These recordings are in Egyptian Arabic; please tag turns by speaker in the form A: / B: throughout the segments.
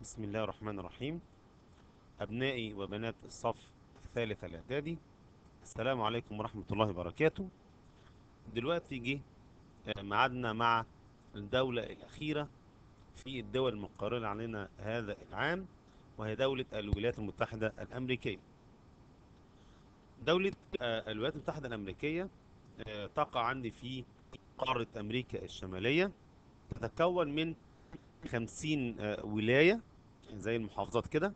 A: بسم الله الرحمن الرحيم أبنائي وبنات الصف الثالث الإعدادي السلام عليكم ورحمة الله وبركاته دلوقتي جه آه، ميعادنا مع الدولة الأخيرة في الدول المقررة علينا هذا العام وهي دولة الولايات المتحدة الأمريكية دولة آه، الولايات المتحدة الأمريكية آه، تقع عندي في قارة أمريكا الشمالية تتكون من خمسين آه، ولاية زي المحافظات كده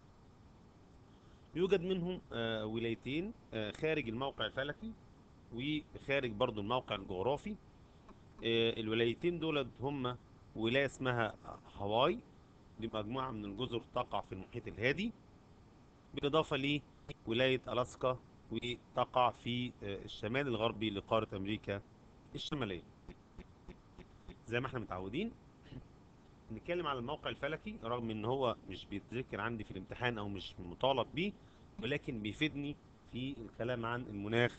A: يوجد منهم آه، ولايتين آه، خارج الموقع الفلكي وخارج برضو الموقع الجغرافي آه، الولايتين دول هم ولاية اسمها هاواي دي مجموعة من الجزر تقع في المحيط الهادي بالإضافة لولاية ألاسكا وتقع في آه، الشمال الغربي لقارة أمريكا الشمالية زي ما احنا متعودين نتكلم على الموقع الفلكي رغم ان هو مش بيتذكر عندي في الامتحان او مش مطالب بيه ولكن بيفيدني في الكلام عن المناخ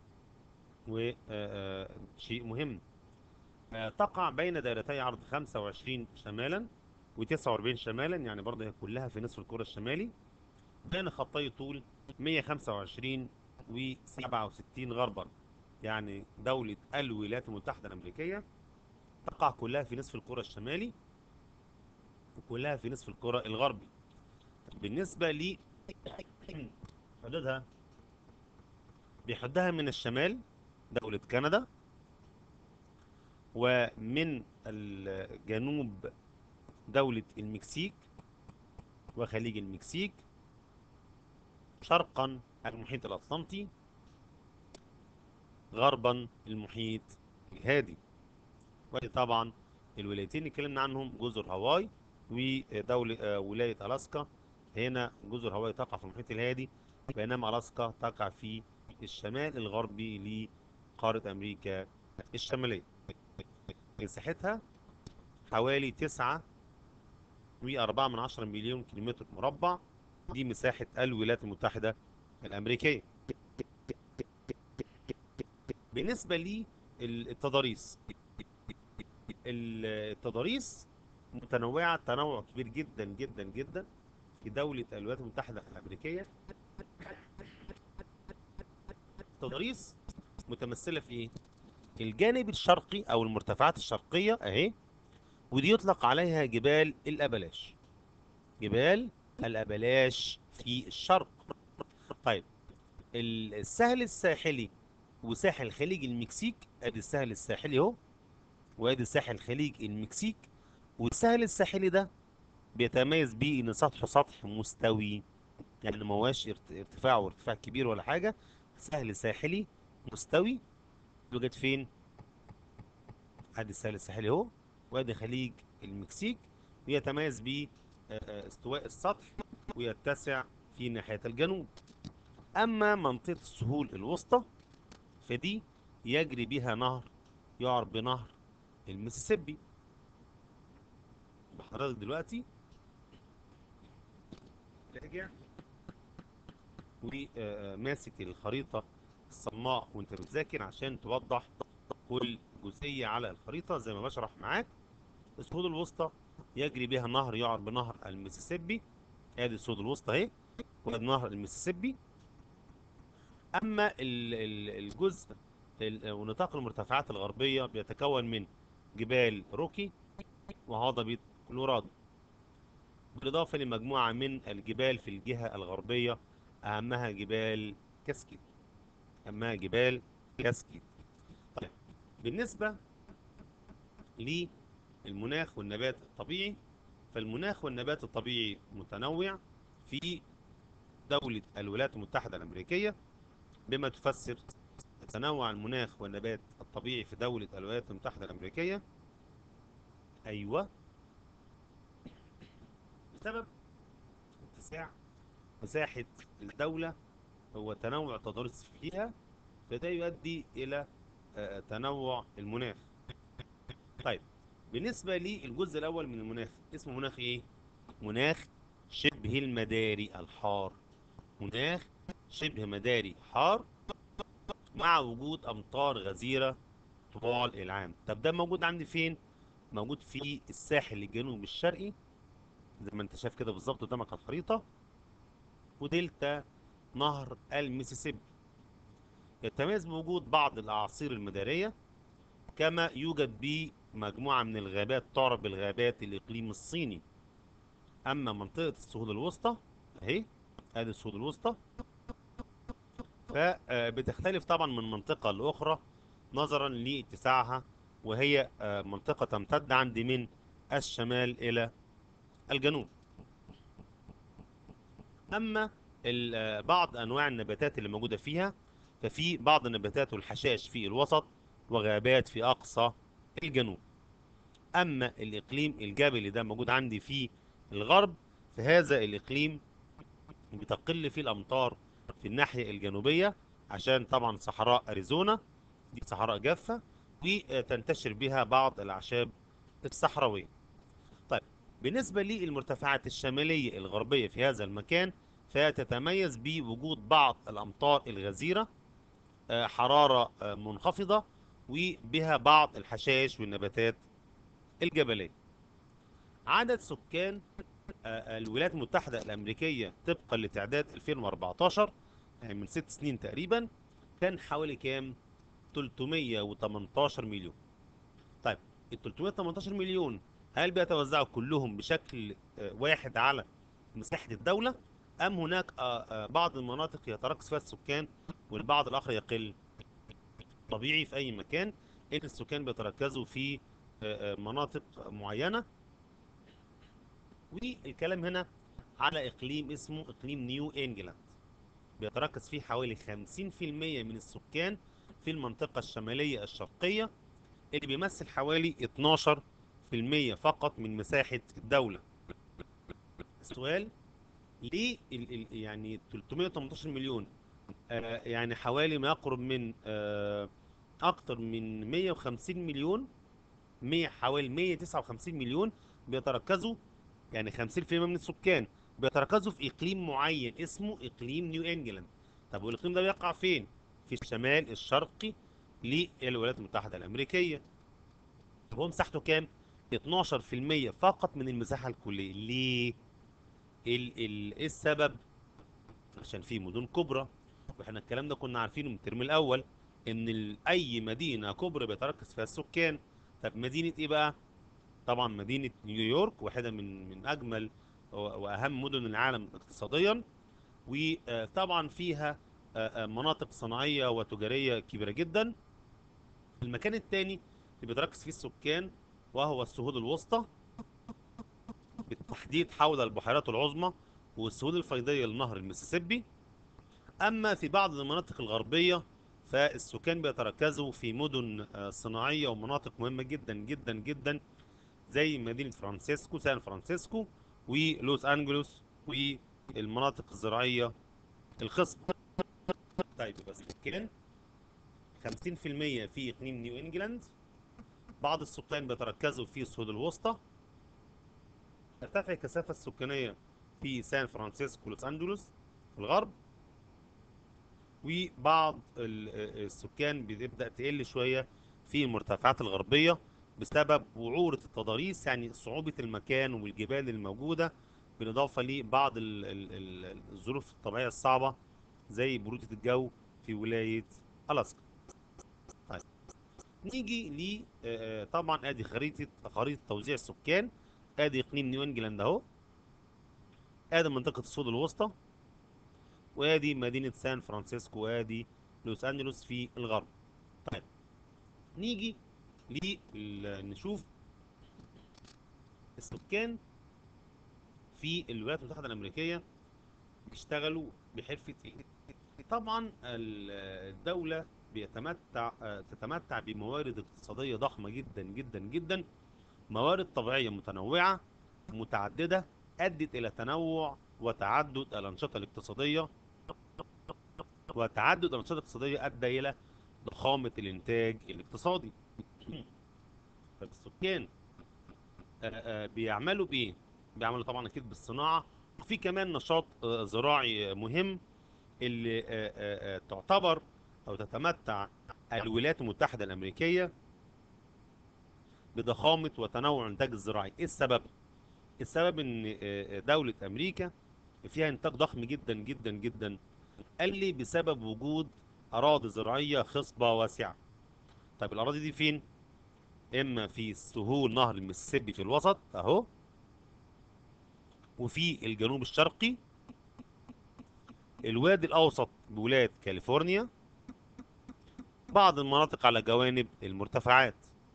A: وشيء مهم آه، تقع بين دائرتي عرض 25 شمالا و49 شمالا يعني برضه هي كلها في نصف الكرة الشمالي بين خطي طول 125 و67 غربا يعني دولة الولايات المتحدة الأمريكية تقع كلها في نصف الكرة الشمالي وكلها في نصف الكرة الغربي بالنسبة ل حدودها بيحدها من الشمال دولة كندا ومن الجنوب دولة المكسيك وخليج المكسيك شرقا المحيط الأطلنطي غربا المحيط الهادي ودي طبعا الولايتين اللي اتكلمنا عنهم جزر هاواي ودولة آه، ولاية ألاسكا هنا جزر هاواي تقع في المحيط الهادي بينما ألاسكا تقع في الشمال الغربي لقارة أمريكا الشمالية مساحتها حوالي تسعة وأربعة من عشرة مليون كيلومتر مربع دي مساحة الولايات المتحدة الأمريكية بالنسبة للتضاريس التضاريس متنوعة تنوع كبير جدا جدا جدا في دولة الولايات المتحدة الأمريكية التضاريس متمثلة في ايه؟ الجانب الشرقي أو المرتفعات الشرقية أهي ودي يطلق عليها جبال الأبلاش جبال الأبلاش في الشرق طيب السهل الساحلي وساحل خليج المكسيك ادي السهل الساحلي اهو وادي ساحل خليج المكسيك والسهل الساحلي ده بيتميز بيه ان سطحه سطح مستوي يعني ما هواش ارت- ارتفاع وارتفاع كبير ولا حاجه سهل ساحلي مستوي يوجد فين ادي السهل الساحلي اهو وادي خليج المكسيك ويتميز بيه آه، آه، استواء السطح ويتسع في ناحيه الجنوب اما منطقه السهول الوسطى فدي يجري بها نهر يعرف بنهر المسيسيبي حضرتك دلوقتي راجع وماسك الخريطة الصماء وانت بتذاكر عشان توضح كل جزئية على الخريطة زي ما بشرح معاك السهول الوسطى يجري بها نهر يعرف بنهر المسيسيبي ادي السهول الوسطى اهي وادي نهر المسيسيبي اما ال- ال- الجزء ال- ونطاق المرتفعات الغربية بيتكون من جبال روكي وهضبة كولورادو بالإضافة لمجموعة من الجبال في الجهة الغربية أهمها جبال كاسكيد أهمها جبال كاسكيد طيب بالنسبة للمناخ والنبات الطبيعي فالمناخ والنبات الطبيعي متنوع في دولة الولايات المتحدة الأمريكية بما تفسر تنوع المناخ والنبات الطبيعي في دولة الولايات المتحدة الأمريكية أيوة بسبب اتساع مساحة الدولة هو تنوع التضاريس فيها فده يؤدي إلى آه، تنوع المناخ طيب بالنسبة للجزء الأول من المناخ اسمه مناخ إيه؟ مناخ شبه المداري الحار مناخ شبه مداري حار مع وجود أمطار غزيرة طوال العام طب ده موجود عندي فين؟ موجود في الساحل الجنوبي الشرقي زي ما انت شايف كده بالظبط قدامك على الخريطة ودلتا نهر الميسيسيبي يتميز بوجود بعض الأعاصير المدارية كما يوجد به مجموعة من الغابات تعرف بالغابات الإقليم الصيني أما منطقة السهول الوسطى أهي أدي السهول الوسطى فبتختلف طبعا من منطقة لأخرى نظرا لاتساعها وهي آه، منطقة تمتد عندي من الشمال إلى الجنوب أما ال- آه، بعض أنواع النباتات اللي موجودة فيها ففي بعض النباتات والحشائش في الوسط وغابات في أقصى الجنوب أما الإقليم الجبلي ده موجود عندي في الغرب فهذا الإقليم بتقل فيه الأمطار في الناحية الجنوبية عشان طبعا صحراء أريزونا دي صحراء جافة وتنتشر بها بعض الأعشاب الصحراوية طيب بالنسبة للمرتفعات الشمالية الغربية في هذا المكان فتتميز بوجود بعض الأمطار الغزيرة آه، حرارة آه، منخفضة وبها بعض الحشائش والنباتات الجبلية عدد سكان آه، الولايات المتحدة الأمريكية طبقا لتعداد 2014 يعني من ست سنين تقريبا كان حوالي كام 318 مليون طيب ال 318 مليون هل بيتوزعوا كلهم بشكل آه، واحد على مساحة الدولة أم هناك آه، آه، بعض المناطق يتركز فيها السكان والبعض الآخر يقل طبيعي في أي مكان إن السكان بيتركزوا في آه، آه، مناطق معينة والكلام هنا على إقليم اسمه إقليم نيو إنجلاند بيتركز فيه حوالي 50% من السكان في المنطقة الشمالية الشرقية اللي بيمثل حوالي 12% فقط من مساحة الدولة السؤال ليه ال ال يعني 318 مليون آه يعني حوالي ما يقرب من آه أكتر من 150 مليون 100 حوالي 159 مليون بيتركزوا يعني 50% من السكان بيتركزوا في إقليم معين اسمه إقليم نيو إنجلاند طب والإقليم ده بيقع فين؟ في الشمال الشرقي للولايات المتحدة الأمريكية هو مساحته كام؟ 12% فقط من المساحة الكلية ليه؟ ال ال ايه السبب؟ عشان في مدن كبرى واحنا الكلام ده كنا عارفينه من الترم الأول إن ال- أي مدينة كبرى بيتركز فيها السكان طب مدينة إيه بقى؟ طبعا مدينة نيويورك واحدة من من أجمل و- وأهم مدن العالم اقتصاديا وطبعا فيها آه، آه، مناطق صناعية وتجارية كبيرة جدا المكان الثاني اللي بيتركز فيه السكان وهو السهول الوسطى بالتحديد حول البحيرات العظمى والسهول الفيضية لنهر المسيسيبي أما في بعض المناطق الغربية فالسكان بيتركزوا في مدن آه، صناعية ومناطق مهمة جدا جدا جدا زي مدينة فرانسيسكو سان فرانسيسكو ولوس أنجلوس والمناطق الزراعية الخصبة طيب بس كان 50% في إقليم نيو إنجلاند بعض السكان بيتركزوا في السهول الوسطى ترتفع الكثافة السكانية في سان فرانسيسكو ولوس أنجلوس في الغرب وبعض ال- السكان بتبدأ تقل شوية في المرتفعات الغربية بسبب وعورة التضاريس يعني صعوبة المكان والجبال الموجودة بالإضافة لبعض ال- ال- ال- الظروف الطبيعية الصعبة زي برودة الجو في ولاية ألاسكا طيب نيجي ل آه، طبعا ادي خريطة خريطة توزيع السكان ادي اقليم نيو انجلاند اهو ادي منطقة السود الوسطى وادي مدينة سان فرانسيسكو وادي لوس انجلوس في الغرب طيب نيجي ل- نشوف السكان في الولايات المتحدة الأمريكية بيشتغلوا بحرفة إيه؟ طبعا ال- الدولة بيتمتع آه، تتمتع بموارد اقتصادية ضخمة جدا جدا جدا موارد طبيعية متنوعة متعددة أدت إلى تنوع وتعدد الأنشطة الاقتصادية وتعدد الأنشطة الاقتصادية أدى إلى ضخامة الإنتاج الاقتصادي فالسكان آه، آه، بيعملوا بإيه؟ بيعملوا طبعا أكيد بالصناعة وفي كمان نشاط آه، زراعي مهم اللي آه، آه، آه، تعتبر أو تتمتع الولايات المتحدة الأمريكية بضخامة وتنوع الإنتاج الزراعي إيه السبب؟ السبب ان آه، آه، دولة امريكا فيها انتاج ضخم جدا جدا جدا قال لي بسبب وجود اراضي زراعية خصبة واسعة طيب الاراضي دي فين اما في سهول نهر المسيسيبي في الوسط اهو وفي الجنوب الشرقي الوادي الاوسط بولاية كاليفورنيا بعض المناطق على جوانب المرتفعات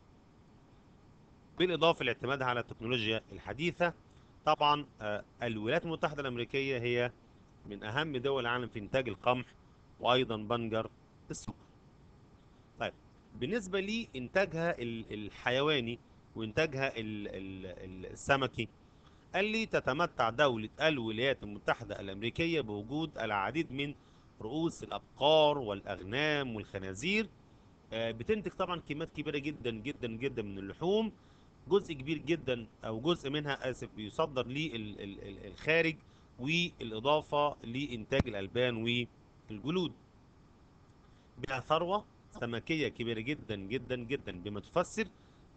A: بالإضافة لاعتمادها على التكنولوجيا الحديثة طبعا آه، الولايات المتحدة الأمريكية هي من أهم دول العالم في إنتاج القمح وأيضا بنجر السكر طيب بالنسبة لإنتاجها ال- الحيواني وإنتاجها ال- ال- ال- السمكي قال لي تتمتع دولة الولايات المتحدة الأمريكية بوجود العديد من رؤوس الأبقار والأغنام والخنازير آه، بتنتج طبعا كميات كبيرة جدا جدا جدا من اللحوم جزء كبير جدا او جزء منها اسف بيصدر للخارج والاضافه لانتاج الالبان والجلود بها ثروه سمكيه كبيره جدا جدا جدا بما تفسر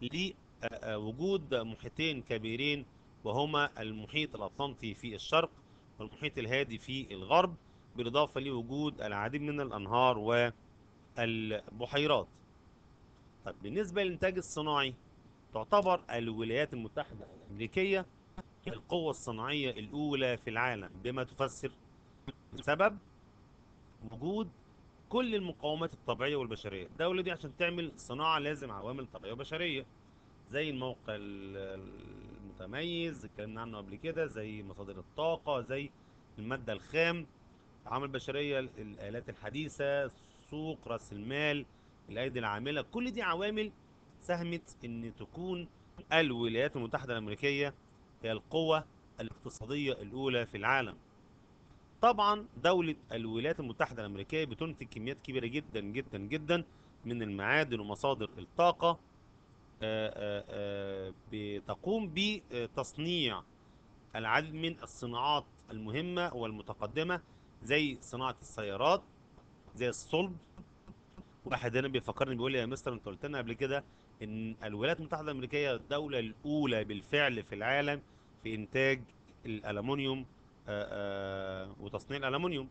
A: لوجود محيطين كبيرين وهما المحيط الاطلنطي في الشرق والمحيط الهادي في الغرب بالاضافه لوجود العديد من الانهار والبحيرات طب بالنسبه للانتاج الصناعي تعتبر الولايات المتحدة الأمريكية هي القوة الصناعية الأولى في العالم بما تفسر بسبب وجود كل المقومات الطبيعية والبشرية الدولة دي عشان تعمل صناعة لازم عوامل طبيعية وبشرية زي الموقع ال- المتميز اتكلمنا عنه قبل كده زي مصادر الطاقة زي المادة الخام عوامل بشرية ال- الآلات الحديثة سوق رأس المال الأيدي العاملة كل دي عوامل ساهمت ان تكون الولايات المتحدة الامريكية هي القوة الاقتصادية الاولى في العالم طبعا دولة الولايات المتحدة الامريكية بتنتج كميات كبيرة جدا جدا جدا من المعادن ومصادر الطاقة آه، آه، آه، بتقوم بتصنيع العديد من الصناعات المهمة والمتقدمة زي صناعة السيارات زي الصلب واحد هنا بيفكرني بيقول لي يا مستر انت قلت لنا قبل كده ان الولايات المتحدة الامريكية الدولة الاولى بالفعل في العالم في انتاج الالومنيوم آه، آه، وتصنيع الالومنيوم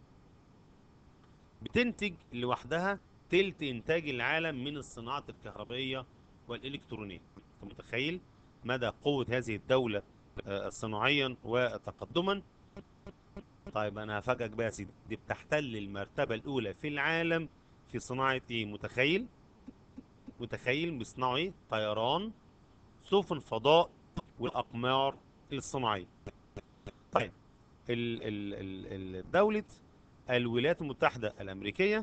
A: بتنتج لوحدها تلت انتاج العالم من الصناعات الكهربائية والالكترونية انت متخيل مدى قوة هذه الدولة آه، صناعيا وتقدما طيب انا هفاجئك بقى يا سيدي دي بتحتل المرتبة الاولى في العالم في صناعة ايه متخيل متخيل بيصنعوا ايه طيران سفن فضاء والاقمار الصناعية طيب ال ال ال ال دولة الولايات المتحدة الامريكية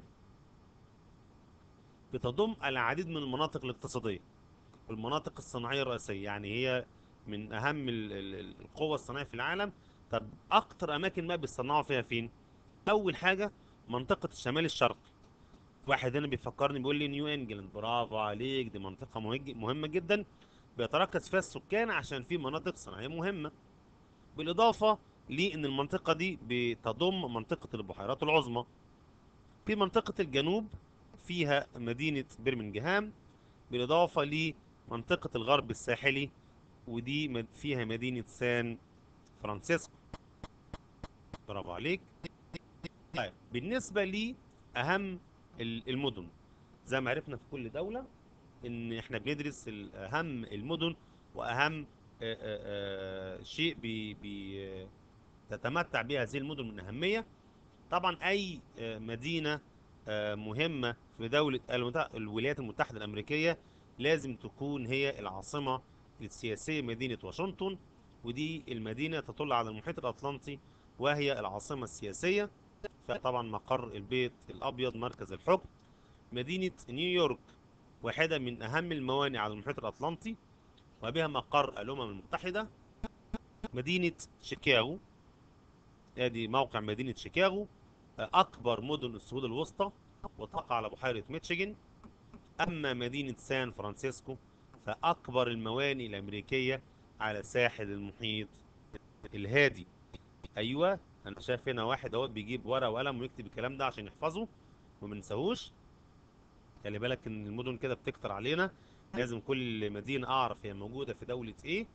A: بتضم العديد من المناطق الاقتصادية والمناطق الصناعية الرئيسية يعني هي من اهم ال- ال- القوى الصناعية في العالم طب اكتر اماكن ما بيصنعوا فيها فين اول حاجة منطقة الشمال الشرقي واحد هنا بيفكرني بيقول لي نيو انجلاند برافو عليك دي منطقة مهج- مهمة جدا بيتركز فيها السكان عشان في مناطق صناعية مهمة بالإضافة لأن المنطقة دي بتضم منطقة البحيرات العظمى في منطقة الجنوب فيها مدينة برمنجهام بالإضافة لمنطقة الغرب الساحلي ودي مد- فيها مدينة سان فرانسيسكو برافو عليك طيب بالنسبة لأهم ال- المدن زي ما عرفنا في كل دولة ان احنا بندرس ال- اهم المدن واهم آه، آه، آه، شيء بي بي آه، تتمتع به هذه المدن من اهمية طبعا اي آه، مدينة آه، مهمة في دولة المت- الولايات المتحدة الامريكية لازم تكون هي العاصمة السياسية مدينة واشنطن ودي المدينة تطل على المحيط الاطلنطي وهي العاصمة السياسية فطبعا مقر البيت الابيض مركز الحكم مدينة نيويورك واحدة من أهم الموانئ على المحيط الأطلنطي وبها مقر الأمم المتحدة مدينة شيكاغو ادي موقع مدينة شيكاغو أكبر مدن السهول الوسطى وتقع على بحيرة ميتشيغن أما مدينة سان فرانسيسكو فأكبر الموانئ الأمريكية على ساحل المحيط الهادي أيوة أنا شايف هنا واحد اهوت بيجيب ورقة وقلم ويكتب الكلام ده عشان يحفظه وما ننساهوش خلي بالك ان المدن كده بتكتر علينا لازم كل مدينة اعرف هي موجودة في دولة ايه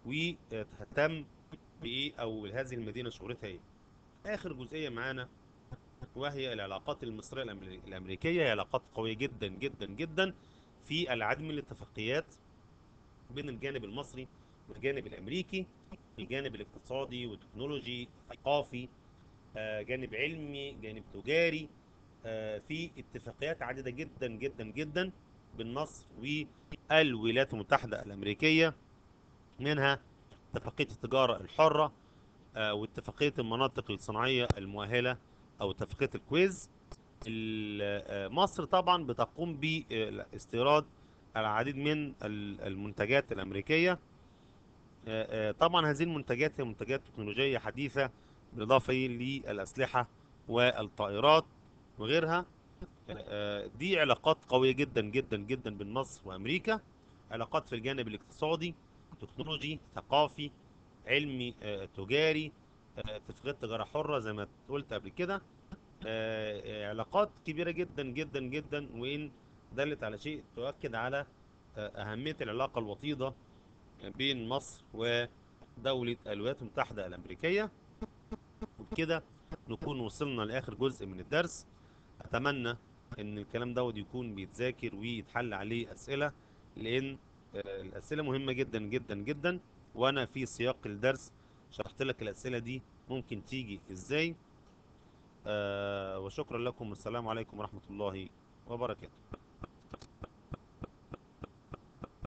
A: وتهتم بايه او هذه المدينه شهرتها ايه اخر جزئيه معانا وهي العلاقات المصريه الأمري- الامريكيه هي علاقات قويه جدا جدا جدا في العديد من الاتفاقيات بين الجانب المصري والجانب الامريكي الجانب الاقتصادي والتكنولوجي الثقافي آه، جانب علمي جانب تجاري آه، في اتفاقيات عديده جدا جدا جدا بين مصر والولايات المتحده الامريكيه منها اتفاقيه التجاره الحره آه، واتفاقيه المناطق الصناعيه المؤهله او اتفاقيه الكويز ال- آه، مصر طبعا بتقوم باستيراد العديد من ال- المنتجات الامريكيه آه، آه، طبعا هذه المنتجات هي منتجات تكنولوجيه حديثه بالاضافه للاسلحه والطائرات وغيرها آه، دي علاقات قويه جدا جدا جدا بين مصر وامريكا علاقات في الجانب الاقتصادي تكنولوجي ثقافي علمي آه، تجاري آه، اتفاقيات تجاره حره زي ما قلت قبل كده آه، آه، علاقات كبيره جدا جدا جدا وان دلت على شيء تؤكد على آه، اهميه العلاقه الوطيده بين مصر ودوله الولايات المتحده الامريكيه وبكده نكون وصلنا لاخر جزء من الدرس اتمنى ان الكلام دوت يكون بيتذاكر ويتحل عليه اسئله لان آه، الاسئله مهمه جدا جدا جدا وانا في سياق الدرس شرحت لك الاسئله دي ممكن تيجي ازاي آه وشكرا لكم والسلام عليكم ورحمه الله وبركاته